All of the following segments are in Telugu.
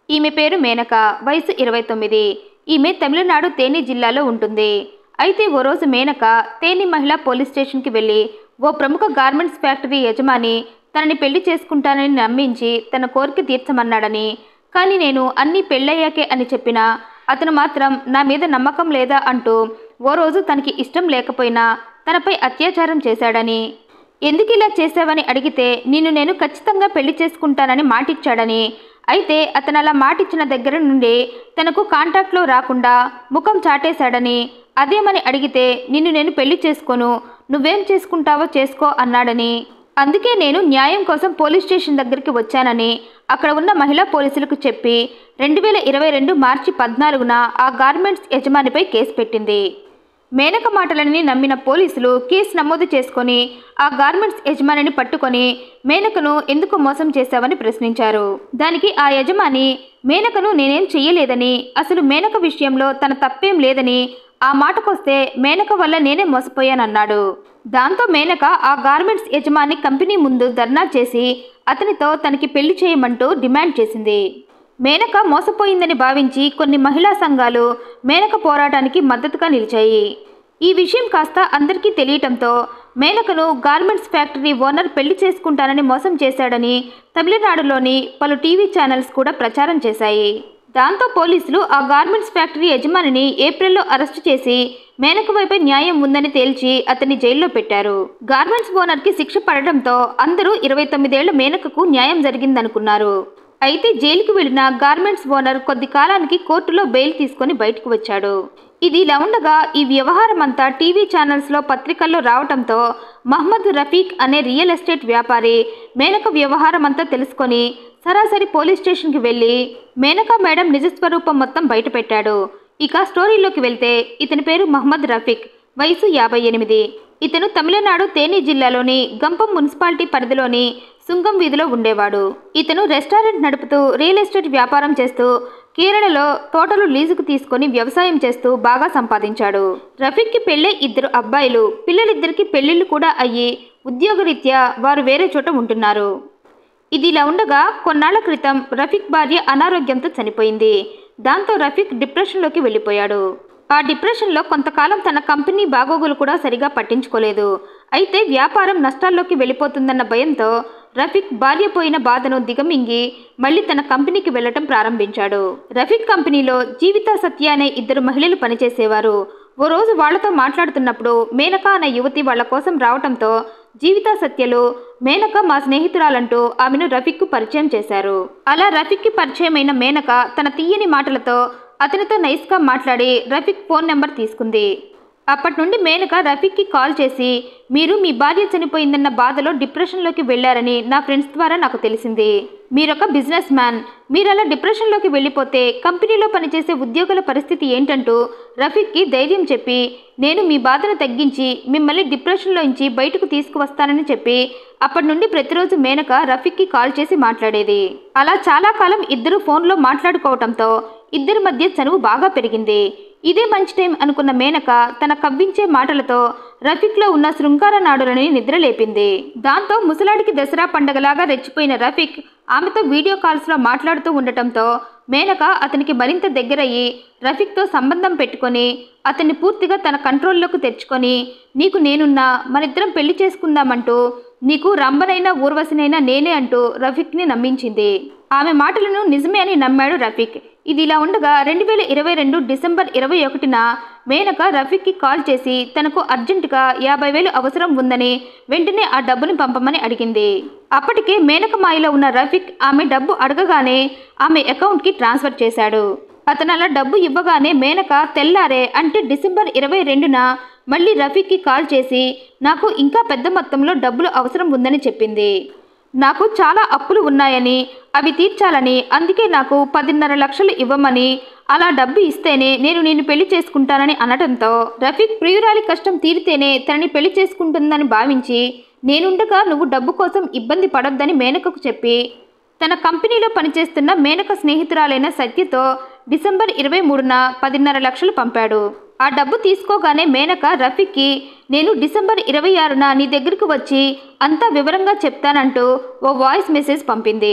ఈమె పేరు మేనక వయసు ఇరవై తొమ్మిది ఈమె తమిళనాడు తేని జిల్లాలో ఉంటుంది అయితే ఓ రోజు మేనక తేని మహిళా పోలీస్ స్టేషన్కి వెళ్ళి ఓ ప్రముఖ గార్మెంట్స్ ఫ్యాక్టరీ యజమాని తనని పెళ్లి చేసుకుంటానని నమ్మించి తన కోరిక తీర్చమన్నాడని కానీ నేను అన్నీ పెళ్ళయ్యాకే అని చెప్పినా అతను మాత్రం నా మీద నమ్మకం లేదా అంటూ ఓ రోజు తనకి ఇష్టం లేకపోయినా తనపై అత్యాచారం చేశాడని ఎందుకు ఇలా చేశావని అడిగితే నిన్ను నేను ఖచ్చితంగా పెళ్లి చేసుకుంటానని మాటిచ్చాడని అయితే అతను అలా మాటిచ్చిన దగ్గర నుండి తనకు కాంటాక్ట్లో రాకుండా ముఖం చాటేశాడని అదేమని అడిగితే నిన్ను నేను పెళ్లి చేసుకోను నువ్వేం చేసుకుంటావో చేసుకో అన్నాడని అందుకే నేను న్యాయం కోసం పోలీస్ స్టేషన్ దగ్గరికి వచ్చానని అక్కడ ఉన్న మహిళా పోలీసులకు చెప్పి రెండు వేల ఇరవై రెండు మార్చి పద్నాలుగున ఆ గార్మెంట్స్ యజమానిపై కేసు పెట్టింది మేనక మాటలని నమ్మిన పోలీసులు కేసు నమోదు చేసుకొని ఆ గార్మెంట్స్ యజమానిని పట్టుకొని మేనకను ఎందుకు మోసం చేశావని ప్రశ్నించారు దానికి ఆ యజమాని మేనకను నేనేం చెయ్యలేదని అసలు మేనక విషయంలో తన తప్పేం లేదని ఆ మాటకొస్తే మేనక వల్ల నేనే మోసపోయానన్నాడు దాంతో మేనక ఆ గార్మెంట్స్ యజమాని కంపెనీ ముందు ధర్నా చేసి అతనితో తనకి పెళ్లి చేయమంటూ డిమాండ్ చేసింది మేనక మోసపోయిందని భావించి కొన్ని మహిళా సంఘాలు మేనక పోరాటానికి మద్దతుగా నిలిచాయి ఈ విషయం కాస్త అందరికీ తెలియటంతో మేనకను గార్మెంట్స్ ఫ్యాక్టరీ ఓనర్ పెళ్లి చేసుకుంటానని మోసం చేశాడని తమిళనాడులోని పలు టీవీ ఛానల్స్ కూడా ప్రచారం చేశాయి దాంతో పోలీసులు ఆ గార్మెంట్స్ ఫ్యాక్టరీ యజమానిని ఏప్రిల్లో అరెస్టు చేసి మేనక వైపే న్యాయం ఉందని తేల్చి అతన్ని జైల్లో పెట్టారు గార్మెంట్స్ ఓనర్కి శిక్ష పడడంతో అందరూ ఇరవై తొమ్మిదేళ్ల మేనకకు న్యాయం జరిగిందనుకున్నారు అయితే జైలుకు వెళ్లిన గార్మెంట్స్ ఓనర్ కొద్ది కాలానికి కోర్టులో బెయిల్ తీసుకొని బయటకు వచ్చాడు ఇది ఇలా ఉండగా ఈ వ్యవహారం అంతా టీవీ ఛానల్స్లో పత్రికల్లో రావటంతో మహమ్మద్ రఫీక్ అనే రియల్ ఎస్టేట్ వ్యాపారి మేనక వ్యవహారం అంతా తెలుసుకొని సరాసరి పోలీస్ స్టేషన్కి వెళ్ళి మేనక మేడం నిజస్వరూపం మొత్తం బయటపెట్టాడు ఇక స్టోరీలోకి వెళ్తే ఇతని పేరు మహమ్మద్ రఫీక్ వయసు యాభై ఎనిమిది ఇతను తమిళనాడు తేని జిల్లాలోని గంపం మున్సిపాలిటీ పరిధిలోని సుంగం వీధిలో ఉండేవాడు ఇతను రెస్టారెంట్ నడుపుతూ రియల్ ఎస్టేట్ వ్యాపారం చేస్తూ కేరళలో తోటలు లీజుకు తీసుకొని వ్యవసాయం చేస్తూ బాగా సంపాదించాడు రఫీక్కి పెళ్ళే ఇద్దరు అబ్బాయిలు పిల్లలిద్దరికి పెళ్లిళ్ళు కూడా అయ్యి ఉద్యోగరీత్యా వారు వేరే చోట ఉంటున్నారు ఇది ఇలా ఉండగా కొన్నాళ్ల క్రితం రఫీక్ భార్య అనారోగ్యంతో చనిపోయింది దాంతో రఫీక్ డిప్రెషన్లోకి వెళ్ళిపోయాడు ఆ డిప్రెషన్లో కొంతకాలం తన కంపెనీ బాగోగులు కూడా సరిగా పట్టించుకోలేదు అయితే వ్యాపారం నష్టాల్లోకి వెళ్ళిపోతుందన్న భయంతో రఫీక్ భార్య పోయిన బాధను దిగమింగి మళ్ళీ తన కంపెనీకి వెళ్లటం ప్రారంభించాడు రఫీక్ కంపెనీలో జీవిత సత్య అనే ఇద్దరు మహిళలు పనిచేసేవారు ఓ రోజు వాళ్లతో మాట్లాడుతున్నప్పుడు మేనక అనే యువతి వాళ్ళ కోసం రావటంతో జీవిత సత్యలు మేనక మా స్నేహితురాలంటూ ఆమెను రఫీక్కు పరిచయం చేశారు అలా రఫీక్కి పరిచయమైన మేనక తన తీయని మాటలతో అతనితో నైస్గా మాట్లాడి రఫీక్ ఫోన్ నెంబర్ తీసుకుంది అప్పటి నుండి మేనక రఫీక్కి కాల్ చేసి మీరు మీ భార్య చనిపోయిందన్న బాధలో డిప్రెషన్లోకి వెళ్ళారని నా ఫ్రెండ్స్ ద్వారా నాకు తెలిసింది మీరొక బిజినెస్ మ్యాన్ మీరు అలా డిప్రెషన్లోకి వెళ్ళిపోతే కంపెనీలో పనిచేసే ఉద్యోగుల పరిస్థితి ఏంటంటూ రఫీక్కి ధైర్యం చెప్పి నేను మీ బాధను తగ్గించి మిమ్మల్ని డిప్రెషన్లోంచి బయటకు తీసుకువస్తానని చెప్పి అప్పటి నుండి ప్రతిరోజు మేనక రఫీక్కి కాల్ చేసి మాట్లాడేది అలా చాలా కాలం ఇద్దరు ఫోన్లో మాట్లాడుకోవటంతో ఇద్దరి మధ్య చనువు బాగా పెరిగింది ఇదే మంచి టైం అనుకున్న మేనక తన కవ్వించే మాటలతో రఫీక్లో ఉన్న శృంగార నాడులని నిద్రలేపింది దాంతో ముసలాడికి దసరా పండగలాగా రెచ్చిపోయిన రఫీక్ ఆమెతో వీడియో కాల్స్లో మాట్లాడుతూ ఉండటంతో మేనక అతనికి మరింత దగ్గరయ్యి రఫీక్తో సంబంధం పెట్టుకొని అతన్ని పూర్తిగా తన కంట్రోల్లోకి తెచ్చుకొని నీకు నేనున్నా మనిద్దరం పెళ్లి చేసుకుందామంటూ నీకు రంబనైనా ఊర్వశినైనా నేనే అంటూ రఫీక్ని నమ్మించింది ఆమె మాటలను నిజమే అని నమ్మాడు రఫీక్ ఇది ఇలా ఉండగా రెండు వేల ఇరవై రెండు డిసెంబర్ ఇరవై ఒకటిన మేనక రఫీక్కి కాల్ చేసి తనకు అర్జెంటుగా యాభై వేలు అవసరం ఉందని వెంటనే ఆ డబ్బుని పంపమని అడిగింది అప్పటికే మేనక మాయలో ఉన్న రఫీక్ ఆమె డబ్బు అడగగానే ఆమె అకౌంట్కి ట్రాన్స్ఫర్ చేశాడు అతను అలా డబ్బు ఇవ్వగానే మేనక తెల్లారే అంటే డిసెంబర్ ఇరవై రెండున మళ్ళీ రఫీక్కి కాల్ చేసి నాకు ఇంకా పెద్ద మొత్తంలో డబ్బులు అవసరం ఉందని చెప్పింది నాకు చాలా అప్పులు ఉన్నాయని అవి తీర్చాలని అందుకే నాకు పదిన్నర లక్షలు ఇవ్వమని అలా డబ్బు ఇస్తేనే నేను నిన్ను పెళ్లి చేసుకుంటానని అనడంతో రఫీక్ ప్రియురాలి కష్టం తీరితేనే తనని పెళ్లి చేసుకుంటుందని భావించి నేనుండగా నువ్వు డబ్బు కోసం ఇబ్బంది పడొద్దని మేనకకు చెప్పి తన కంపెనీలో పనిచేస్తున్న మేనక స్నేహితురాలైన సత్యతో డిసెంబర్ ఇరవై మూడున పదిన్నర లక్షలు పంపాడు ఆ డబ్బు తీసుకోగానే మేనక రఫీక్కి నేను డిసెంబర్ ఇరవై ఆరున నీ దగ్గరకు వచ్చి అంతా వివరంగా చెప్తానంటూ ఓ వాయిస్ మెసేజ్ పంపింది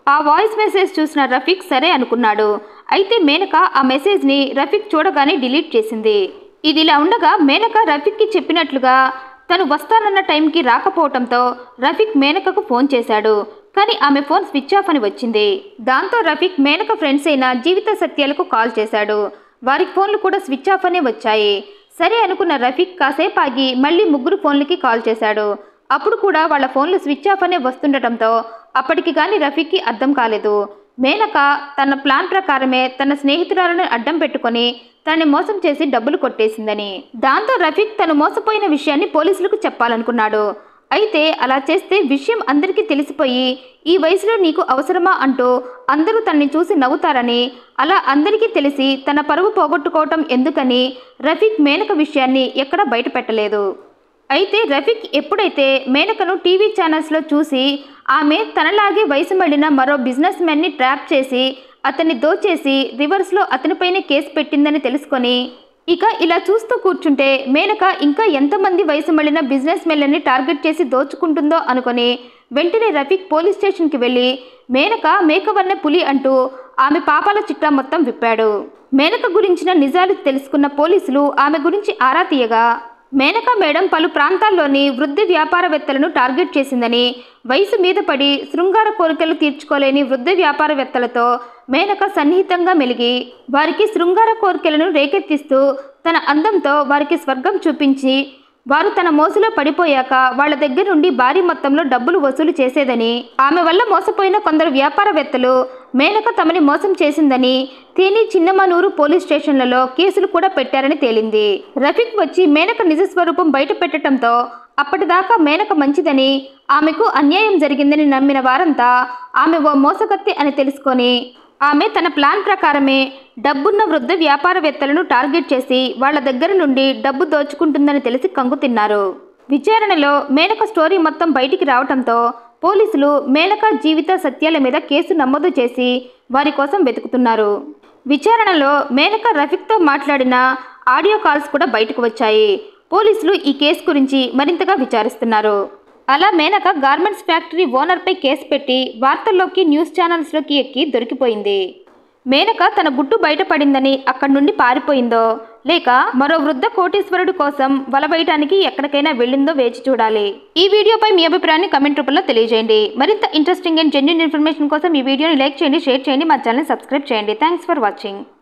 ఆ వాయిస్ మెసేజ్ చూసిన రఫీక్ సరే అనుకున్నాడు అయితే మేనక ఆ మెసేజ్ని రఫీక్ చూడగానే డిలీట్ చేసింది ఇది ఇలా ఉండగా మేనక రఫీక్కి చెప్పినట్లుగా తను వస్తానన్న టైంకి రాకపోవటంతో రఫీక్ మేనకకు ఫోన్ చేశాడు కానీ ఆమె ఫోన్ స్విచ్ ఆఫ్ అని వచ్చింది దాంతో రఫీక్ మేనక ఫ్రెండ్స్ అయిన జీవిత సత్యాలకు కాల్ చేశాడు వారి ఫోన్లు కూడా స్విచ్ ఆఫ్ అనే వచ్చాయి సరే అనుకున్న రఫీక్ కాసేపు ఆగి మళ్ళీ ముగ్గురు ఫోన్లకి కాల్ చేశాడు అప్పుడు కూడా వాళ్ళ ఫోన్లు స్విచ్ ఆఫ్ అనే వస్తుండటంతో అప్పటికి కానీ రఫీక్కి అర్థం కాలేదు మేనక తన ప్లాన్ ప్రకారమే తన స్నేహితురాలను అడ్డం పెట్టుకొని తనని మోసం చేసి డబ్బులు కొట్టేసిందని దాంతో రఫీక్ తను మోసపోయిన విషయాన్ని పోలీసులకు చెప్పాలనుకున్నాడు అయితే అలా చేస్తే విషయం అందరికీ తెలిసిపోయి ఈ వయసులో నీకు అవసరమా అంటూ అందరూ తనని చూసి నవ్వుతారని అలా అందరికీ తెలిసి తన పరువు పోగొట్టుకోవటం ఎందుకని రఫీక్ మేనక విషయాన్ని ఎక్కడా బయట పెట్టలేదు అయితే రఫీక్ ఎప్పుడైతే మేనకను టీవీ ఛానల్స్లో చూసి ఆమె తనలాగే వయసు మళ్ళిన మరో బిజినెస్ మ్యాన్ని ట్రాప్ చేసి అతన్ని దోచేసి రివర్స్లో అతనిపైనే కేసు పెట్టిందని తెలుసుకొని ఇక ఇలా చూస్తూ కూర్చుంటే మేనక ఇంకా ఎంతమంది వయసు మళ్ళిన బిజినెస్ మెన్లని టార్గెట్ చేసి దోచుకుంటుందో అనుకొని వెంటనే రఫీక్ పోలీస్ స్టేషన్కి వెళ్ళి మేనక మేకవన్నె పులి అంటూ ఆమె పాపాల చిట్టా మొత్తం విప్పాడు మేనక గురించిన నిజాలు తెలుసుకున్న పోలీసులు ఆమె గురించి ఆరా తీయగా మేనక మేడం పలు ప్రాంతాల్లోని వృద్ధి వ్యాపారవేత్తలను టార్గెట్ చేసిందని వయసు మీద పడి శృంగార కోరికలు తీర్చుకోలేని వృద్ధి వ్యాపారవేత్తలతో మేనక సన్నిహితంగా మెలిగి వారికి శృంగార కోరికలను రేకెత్తిస్తూ తన అందంతో వారికి స్వర్గం చూపించి వారు తన మోసులో పడిపోయాక వాళ్ళ దగ్గర నుండి భారీ మొత్తంలో డబ్బులు వసూలు చేసేదని ఆమె వల్ల మోసపోయిన కొందరు వ్యాపారవేత్తలు మేనక తమని మోసం చేసిందని తేని చిన్నమనూరు పోలీస్ స్టేషన్లలో కేసులు కూడా పెట్టారని తేలింది రఫీక్ వచ్చి మేనక నిజ స్వరూపం బయట పెట్టడంతో అప్పటిదాకా మేనక మంచిదని ఆమెకు అన్యాయం జరిగిందని నమ్మిన వారంతా ఆమె ఓ మోసకత్తి అని తెలుసుకొని ఆమె తన ప్లాన్ ప్రకారమే డబ్బున్న వృద్ధ వ్యాపారవేత్తలను టార్గెట్ చేసి వాళ్ళ దగ్గర నుండి డబ్బు దోచుకుంటుందని తెలిసి కంగు తిన్నారు విచారణలో మేనక స్టోరీ మొత్తం బయటికి రావటంతో పోలీసులు మేనక జీవిత సత్యాల మీద కేసు నమోదు చేసి వారి కోసం వెతుకుతున్నారు విచారణలో మేనక రఫీక్తో మాట్లాడిన ఆడియో కాల్స్ కూడా బయటకు వచ్చాయి పోలీసులు ఈ కేసు గురించి మరింతగా విచారిస్తున్నారు అలా మేనక గార్మెంట్స్ ఫ్యాక్టరీ ఓనర్పై కేసు పెట్టి వార్తల్లోకి న్యూస్ ఛానల్స్లోకి ఎక్కి దొరికిపోయింది మేనక తన గుట్టు బయటపడిందని అక్కడి నుండి పారిపోయిందో లేక మరో వృద్ధ కోటీశ్వరుడు కోసం వలవేయటానికి ఎక్కడికైనా వెళ్ళిందో వేచి చూడాలి ఈ వీడియోపై మీ అభిప్రాయాన్ని కమెంట్ రూపంలో తెలియజేయండి మరింత ఇంట్రెస్టింగ్ అండ్ జెన్యున్ ఇన్ఫర్మేషన్ కోసం ఈ వీడియోని లైక్ చేయండి షేర్ చేయండి మా ఛానల్ సబ్స్క్రైబ్ చేయండి థ్యాంక్స్ ఫర్ వాచింగ్